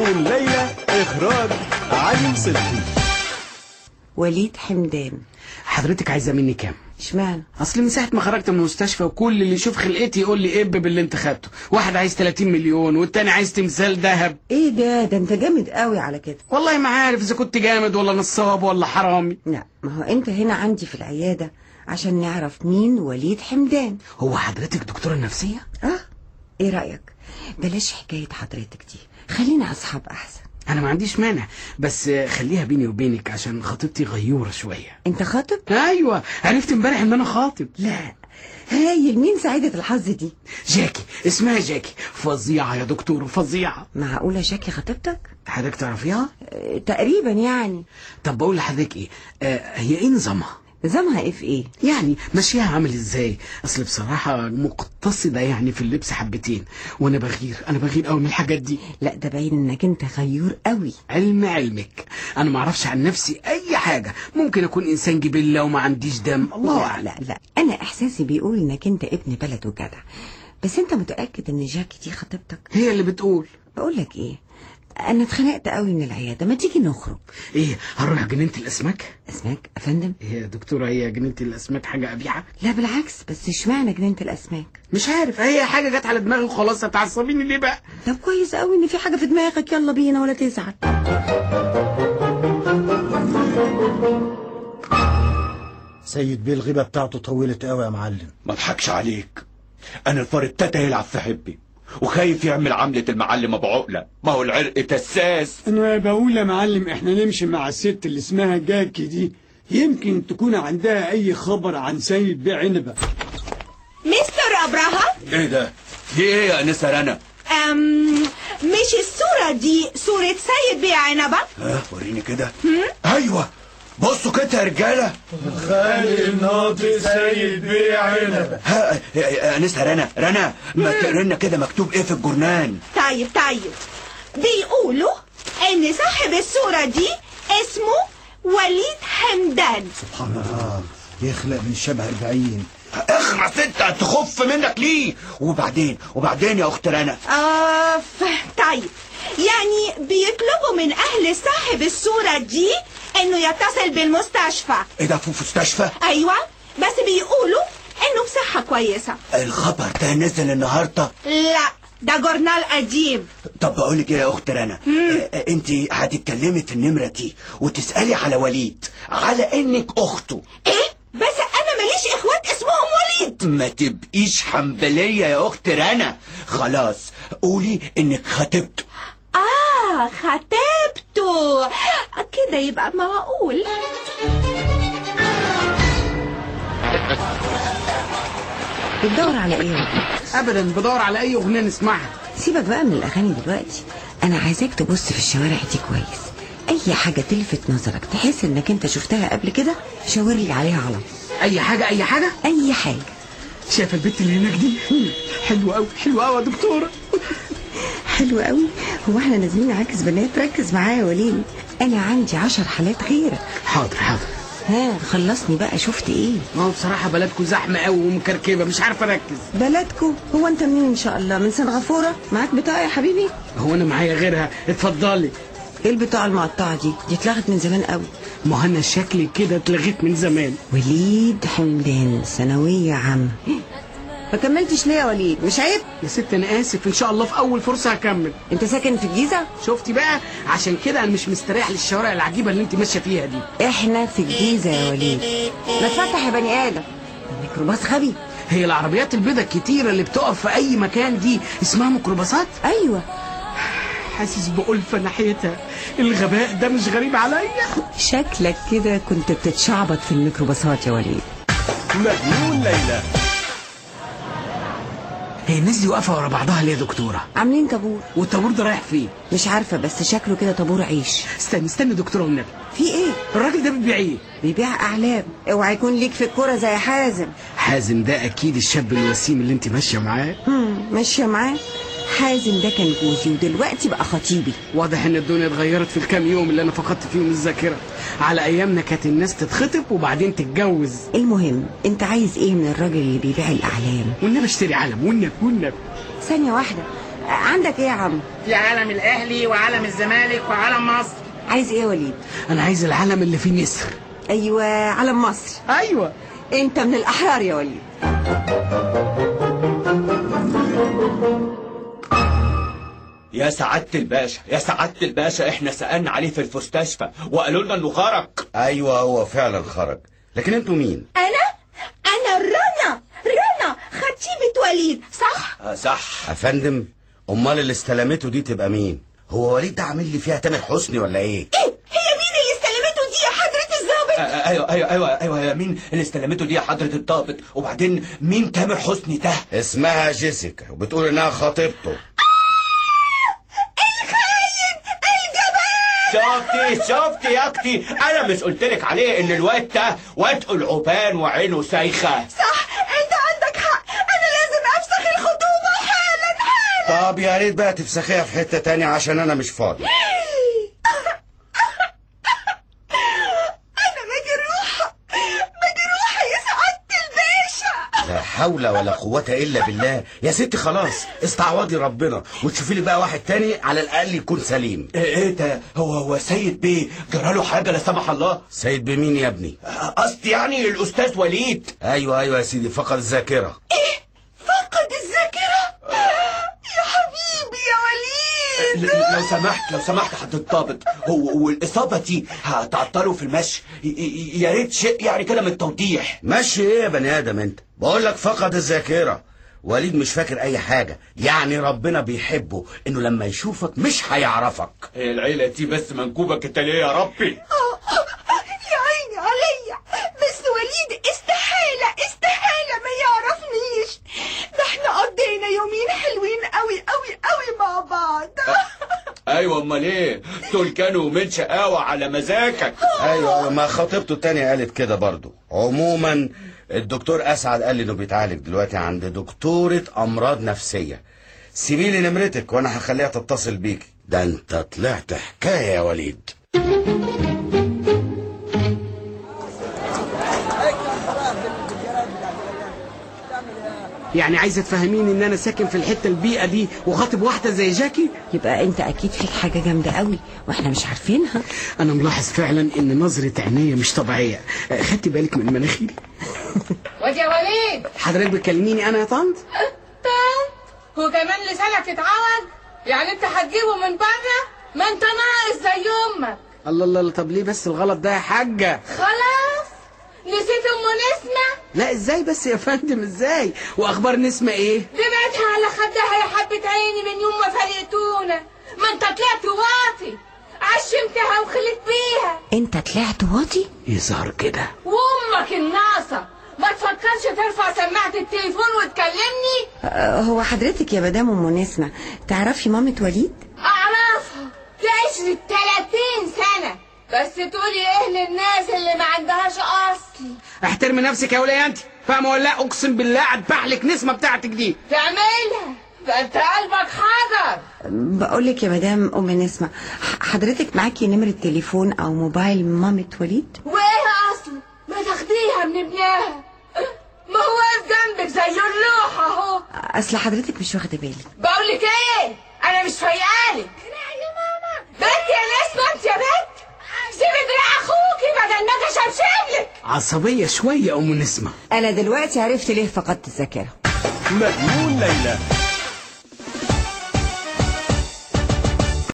الليلة إخراج علي صدقي وليد حمدان حضرتك عايزه مني كام اشمعنى اصل من ساعه ما خرجت من المستشفى وكل اللي يشوف خلقتي يقول لي اب باللي انت خدته واحد عايز 30 مليون والتاني عايز تمثال ذهب ايه ده ده انت جامد قوي على كده والله ما عارف اذا كنت جامد ولا نصاب ولا حرامي لا ما هو انت هنا عندي في العيادة عشان نعرف مين وليد حمدان هو حضرتك دكتوره نفسيه اه ايه رأيك بلاش حكاية حضرتك دي خلينا اصحاب احسن انا ما عنديش مانع بس خليها بيني وبينك عشان خطيبتي غيوره شويه انت خاطب ايوه عرفت امبارح ان انا خاطب لا هايل مين سعيدة الحظ دي جاكي اسمها جاكي فظيعه يا دكتور فظيعه معقولة شاكي خطيبتك حضرتك تعرفيها اه تقريبا يعني طب بقول لحضرتك ايه آه هي ايه نظامها نظامها ايه في ايه يعني ماشيها عامل ازاي اصل بصراحة مقتصدة يعني في اللبس حبتين وانا بغير انا بغير قوي من الحاجات دي لا ده باين انك انت غيور قوي علم علمك انا ما اعرفش عن نفسي اي حاجة ممكن اكون انسان جبلة وما عنديش دم الله لا اعلم لا لا انا احساسي بيقول انك انت ابن بلد وجدع بس انت متاكد ان جاكي دي خطيبتك هي اللي بتقول بقول لك ايه انا اتخنقت قوي من العياده ما تيجي نخرج ايه هنروح جنينة الاسماك اسماك افندم هي يا دكتورة هي جنينة الاسماك حاجة قبيحة لا بالعكس بس اشمعنى جنينه الاسماك مش عارف هي حاجة جت على دماغي وخلاص هتعصبيني ليه بقى طب كويس قوي ان في حاجه في دماغك يلا بينا ولا تزعل سيد بيه الغيبة بتاعته طولت قوي يا معلم ما اضحكش عليك انا الفار ابتدى يلعب في حبي وخايف يعمل عملة المعلم ابو عقلة ما هو العرق تساس انا بقول يا معلم احنا نمشي مع الست اللي اسمها جاكي دي يمكن تكون عندها اي خبر عن سيد بيع عنبه مستر أبراهام ايه ده دي ايه يا انسه رنا أم مش الصورة دي صورة سيد بيع عنبة ها وريني كده ايوه بصوا كده يا رجاله خالق الناطق سيد بيع عنبه ها يا- يا انسه رنا رنا ما تقري لنا كده مكتوب ايه في الجورنان طيب طيب بيقولوا إن صاحب الصورة دي اسمه وليد حمدان سبحان الله يخلق من شبه أربعين اخرس انت تخف منك ليه وبعدين وبعدين يا اخت رنا آه ف- طيب يعني بيطلبوا من أهل صاحب الصورة دي إنه يتصل بالمستشفى ايه ده في مستشفى أيوة بس بيقولوا إنه بصحة كويسة الخبر ده نزل النهارده لا ده جورنال قديم طب بقول لك ايه يا اخت رنا انت هتتكلمي في النمره دي وتسالي على وليد على انك اخته إيه بس أنا ماليش إخوات اسمهم وليد ما تبقيش حنبليه يا اخت رنا خلاص قولي انك خطيبته آه خطيبته كده يبقى معقول بتدور على ايه يا وليد؟ ابدا بدور على اي اغنية نسمعها سيبك بقى من الاغاني دلوقتي انا عايزاك تبص في الشوارع دي كويس اي حاجه تلفت نظرك تحس انك انت شفتها قبل كده شاور لي عليها على طول اي حاجة اي حاجة اي حاجه شايف البت اللي هناك دي حلوة قوي حلوة قوي يا دكتورة حلو قوي هو احنا نازلين عكس بنات ركز معايا يا وليد انا عندي عشر حالات غيرك حاضر حاضر ها خلصني بقى شفت ايه ما هو بصراحة بلدكم زحمة قوي ومكركبة مش عارف اركز بلدكو هو انت منين ان شاء الله من سنغافوره معاك بطاقه يا حبيبي هو انا معايا غيرها اتفضلي ايه البطاقه المقطعه دي دي اتلغت من زمان قوي مهنا الشكل كده اتلغيت من زمان وليد حمدان ثانويه عامه ما كملتش ليه يا وليد مش عيب يا ست انا اسف ان شاء الله في اول فرصة هكمل انت ساكن في الجيزه شفتي بقى عشان كده انا مش مستريح للشوارع العجيبة اللي انت ماشية فيها دي احنا في الجيزه يا وليد ما تفتح يا بني ادم الميكروباص غبي هي العربيات البيضة الكتيرة اللي بتقف في اي مكان دي اسمها ميكروباصات ايوه حاسس بألفة ناحيتها الغباء ده مش غريب عليا شكلك كده كنت بتتشعبط في الميكروباصات يا وليد مجنون ليلى هي الناس دي واقفة ورا بعضها ليه يا دكتورة عاملين طابور والطابور ده رايح فين مش عارفه بس شكله كده طابور عيش استني استني دكتورة والنبي في ايه الراجل ده بيبيع ايه بيبيع اعلام اوعى يكون ليك في الكوره زي حازم حازم ده اكيد الشاب الوسيم اللي انت ماشية معاه هم، ماشيه معاه حازم ده كان جوزي ودلوقتي بقى خطيبي واضح ان الدنيا اتغيرت في الكام يوم اللي انا فقدت فيهم الذاكرة على ايامنا كانت الناس تتخطب وبعدين تتجوز المهم انت عايز ايه من الراجل اللي بيبيع الاعلام والنبي اشتري علم والنبي والنبي ثانيه واحده عندك ايه يا عم في علم الاهلي وعلم الزمالك وعلم مصر عايز ايه يا وليد انا عايز العلم اللي فيه نسر ايوه علم مصر ايوه انت من الاحرار يا وليد يا سعادة الباشا يا سعادة الباشا احنا سألنا عليه في المستشفى وقالوا لنا انه خرج ايوه هو فعلا خرج لكن انتوا مين انا انا رنا رنا خطيبة وليد صح آه صح يا فندم امال اللي استلمته دي تبقى مين هو وليد ده عامل لي فيها تامر حسني ولا ايه ايه هي مين اللي استلمته دي يا حضرة آه الضابط آه، ايوه ايوه ايوه ايوه يا مين اللي استلمته دي يا حضرة الضابط وبعدين مين تامر حسني ده اسمها جيسيكا وبتقول انها خطيبته شفتي شفتي يا اختي انا مش قلت لك عليه ان الواد ده واد العبان وعينه سايخه صح انت عندك حق انا لازم افسخ الخطوبة حالا حالا طب يا ريت بقى تفسخيها في حته تانية عشان انا مش فاضي انا مجروحة مجروحة يا سعادة الباشا لا حول ولا قوة إلا بالله يا ستي خلاص استعوضي ربنا وتشوفي لي بقى واحد تاني على الأقل يكون سليم ايه ايه ده هو هو سيد بيه جراله حاجه لا سمح الله سيد بمين يا ابني آه، قصدي يعني الاستاذ وليد أيوه أيوه يا سيدي فقد الذاكرة فقد الذاكرة يا حبيبي يا وليد ل- لو سمحت لو سمحت حضرتك الضابط هو والاصابه دي هتعطله في المشي ي- ي- يا ريت شيء يعني كده من التوضيح ماشي إيه يا بني آدم أنت بقول لك فقد الذاكرة وليد مش فاكر أي حاجة يعني ربنا بيحبه إنه لما يشوفك مش هيعرفك هي العيله دي بس منكوبه كده ليه يا ربي يا عيني عليا بس وليد استحالة استحالة ما يعرفنيش ده احنا قضينا يومين حلوين قوي قوي قوي مع بعض ايوه امال ايه دول كانوا من شقاوه على مزاجك أيوه أيوه ما خطيبته التانية قالت كده برضو عموما الدكتور أسعد قال لي إنه بيتعالج دلوقتي عند دكتورة أمراض نفسية سيبي لي نمرتك وأنا هخليها تتصل بيك ده أنت طلعت حكاية يا وليد يعني عايزه تفهميني ان انا ساكن في الحته البيئه دي وخاطب واحده زي جاكي يبقى انت اكيد فيك حاجه جامده قوي واحنا مش عارفينها انا ملاحظ فعلا ان نظره عينيا مش طبيعيه أه، خدتي بالك من مناخيري واد يا وليد حضرتك بتكلميني انا يا طنط طنط هو كمان لسانك اتعود يعني انت هتجيبه من بره ما انت ناقص زي امك الله الله الله، طب ليه بس الغلط ده يا حاجه خلاص نسيت ام نسمة لا ازاي بس يا فندم ازاي واخبار نسمه ايه دمعتها على خدها يا حبة عيني من يوم ما فرقتونا ما انت طلعت واطي عشمتها وخلت بيها انت طلعت واطي يظهر كده وامك الناقصة ما تفكرش ترفع سماعة التليفون وتكلمني آه، هو حضرتك يا مدام ام نسمه تعرفي مامة وليد اعرفها دي عشرة 30 سنة بس تقولي ايه للناس اللي ما عندهاش اصل احترمي نفسك يا وليه انت فاهمه ولا لا اقسم بالله اذبح لك نسمه بتاعتك دي تعملها ده انت قلبك حجر بقول لك يا مدام ام نسمه ح- حضرتك معاكي نمره تليفون او موبايل مامة وليد وايه اصله ما تاخديها من ابنها ما هو واقف جنبك زي اللوحة اهو اصل حضرتك مش واخده بالك بقول لك ايه انا مش فايقالك يا ماما بنت يا نسمة انت يا بنت سيبي دراع اخوكي بدل ما اجي اشمشملك عصبيه شويه ام نسمه انا دلوقتي عرفت ليه فقدت الذاكره مجنون ليلى